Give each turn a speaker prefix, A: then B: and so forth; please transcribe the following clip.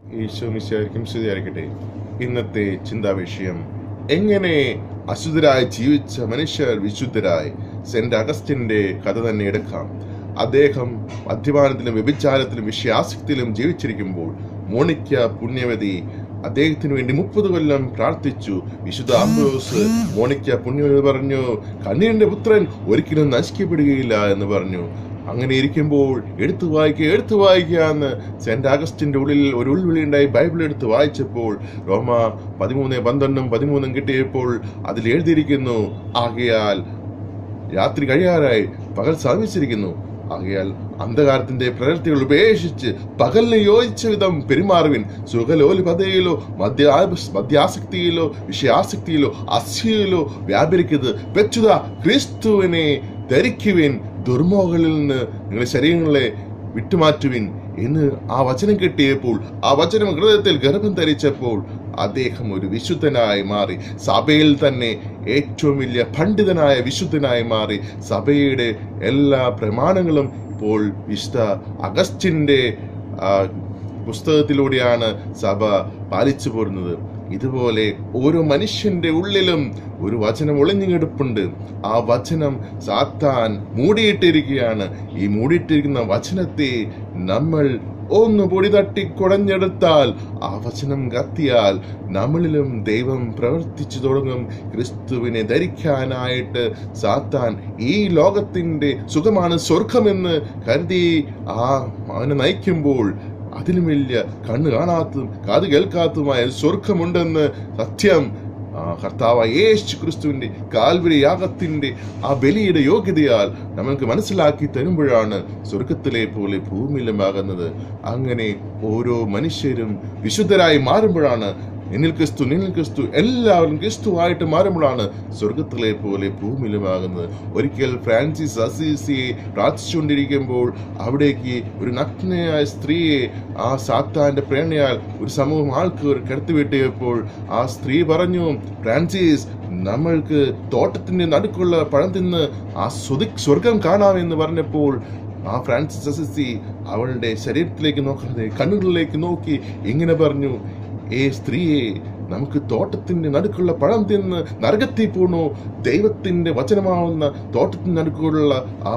A: ഈശോ മിശിയായിരിക്കും സ്തുതിയായിരിക്കട്ടെ ഇന്നത്തെ ചിന്താ വിഷയം എങ്ങനെ അശുദ്ധരായി ജീവിച്ച മനുഷ്യർ വിശുദ്ധരായി സെന്റ് അഗസ്റ്റിന്റെ കഥ തന്നെ എടുക്കാം അദ്ദേഹം മദ്യപാനത്തിലും വ്യഭിചാരത്തിലും വിഷയാസക്തിയിലും ജീവിച്ചിരിക്കുമ്പോൾ മോണിക്ക പുണ്യവതി അദ്ദേഹത്തിന് വേണ്ടി മുപ്പത് കൊല്ലം പ്രാർത്ഥിച്ചു വിശുദ്ധ അംബ്രോസ് മോണിക്ക പുണ്യവതി പറഞ്ഞു കണ്ണീരിന്റെ പുത്രൻ ഒരിക്കലും നശിക്കപ്പെടുകയില്ല എന്ന് പറഞ്ഞു അങ്ങനെ ഇരിക്കുമ്പോൾ എടുത്തു വായിക്കുക എടുത്തു വായിക്കുക എന്ന് സെന്റ് ആഗസ്റ്റിന്റെ ഉള്ളിൽ ഒരു ഉൾവിളി ഉണ്ടായി ബൈബിൾ എടുത്ത് വായിച്ചപ്പോൾ റോമ പതിമൂന്ന് പന്ത്രണ്ടും പതിമൂന്നും കിട്ടിയപ്പോൾ അതിൽ എഴുതിയിരിക്കുന്നു ആകയാൽ രാത്രി കഴിയാറായി പകൽ സമീപിച്ചിരിക്കുന്നു ആകയാൽ അന്ധകാരത്തിന്റെ പ്രവൃത്തികൾ ഉപേക്ഷിച്ച് പകലിന് യോജിച്ച വിധം പെരുമാറുവിൻ സുഖലോലുപതയിലോ മദ്യ മദ്യാസക്തിയിലോ വിഷയാസക്തിയിലോ അസ്യയിലോ വ്യാപരിക്കരുത് പെച്ചുത ക്രിസ്തുവിനെ ധരിക്കുവിൻ ദുർമോഹങ്ങളിൽ നിന്ന് നിങ്ങളുടെ ശരീരങ്ങളെ വിട്ടുമാറ്റുവിൻ എന്ന് ആ വചനം കിട്ടിയപ്പോൾ ആ വചനം ഹൃദയത്തിൽ ഗർഭം ധരിച്ചപ്പോൾ അദ്ദേഹം ഒരു വിശുദ്ധനായി മാറി സഭയിൽ തന്നെ ഏറ്റവും വലിയ പണ്ഡിതനായ വിശുദ്ധനായി മാറി സഭയുടെ എല്ലാ പ്രമാണങ്ങളും ഇപ്പോൾ വിശുദ്ധ അഗസ്റ്റിന്റെ ആ, പുസ്തകത്തിലൂടെയാണ് സഭ പാലിച്ചു പോരുന്നത് ഇതുപോലെ ഓരോ മനുഷ്യന്റെ ഉള്ളിലും ഒരു വചനം ഒളിഞ്ഞുകിടപ്പുണ്ട് ആ വചനം സാത്താൻ മൂടിയിട്ടിരിക്കുകയാണ് ഈ മൂടിയിട്ടിരിക്കുന്ന വചനത്തെ നമ്മൾ ഒന്ന് പൊടി തട്ടി കുടഞ്ഞെടുത്താൽ ആ വചനം കത്തിയാൽ നമ്മളിലും ദൈവം പ്രവർത്തിച്ചു തുടങ്ങും ക്രിസ്തുവിനെ ധരിക്കാനായിട്ട് സാത്താൻ ഈ ലോകത്തിന്റെ സുഖമാണ് സ്വർഗമെന്ന് കരുതി ആ അവനെ നയിക്കുമ്പോൾ അതിലും വലിയ കണ്ണ് കാണാത്തതും കാത് കേൾക്കാത്തതുമായ സ്വർഗമുണ്ടെന്ന് സത്യം ആ കർത്താവ് യേശു ക്രിസ്തുവിന്റെ കാൽവരി യാഗത്തിന്റെ ആ ബലിയുടെ യോഗ്യതയാൽ നമുക്ക് മനസ്സിലാക്കി തരുമ്പോഴാണ് സ്വർഗത്തിലെ പോലെ ഭൂമിയിലുമാകുന്നത് അങ്ങനെ ഓരോ മനുഷ്യരും വിശുദ്ധരായി മാറുമ്പോഴാണ് എന്നിൽ ക്രിസ്തു നിന്നിൽ ക്രിസ്തു എല്ലാവരും ക്രിസ്തുവായിട്ട് മാറുമ്പോഴാണ് സ്വർഗത്തിലെ പോലെ ഭൂമിയിലുമാകുന്നത് ഒരിക്കൽ ഫ്രാൻസിസ് അസീസിയെ പ്രാർത്ഥിച്ചുകൊണ്ടിരിക്കുമ്പോൾ അവിടേക്ക് ഒരു നഗ്നയായ സ്ത്രീയെ ആ സാത്താന്റെ പ്രേരണയാൽ ഒരു സമൂഹം ആൾക്ക് ഒരു കിടത്തിവിട്ടിയപ്പോൾ ആ സ്ത്രീ പറഞ്ഞു ഫ്രാൻസിസ് നമ്മൾക്ക് തോട്ടത്തിന്റെ നടുക്കുള്ള പഴം തിന്ന് ആ സ്വതി സ്വർഗം കാണാമെന്ന് പറഞ്ഞപ്പോൾ ആ ഫ്രാൻസിസ് അസിസി അവളുടെ ശരീരത്തിലേക്ക് നോക്കാതെ കണ്ണുകളിലേക്ക് നോക്കി ഇങ്ങനെ പറഞ്ഞു ഏ സ്ത്രീയെ നമുക്ക് തോട്ടത്തിന്റെ നടുക്കുള്ള പഴം തിന്ന് നരകത്തിൽ പോണോ ദൈവത്തിന്റെ വചനമാവുന്ന തോട്ടത്തിന്റെ നടുക്കുള്ള ആ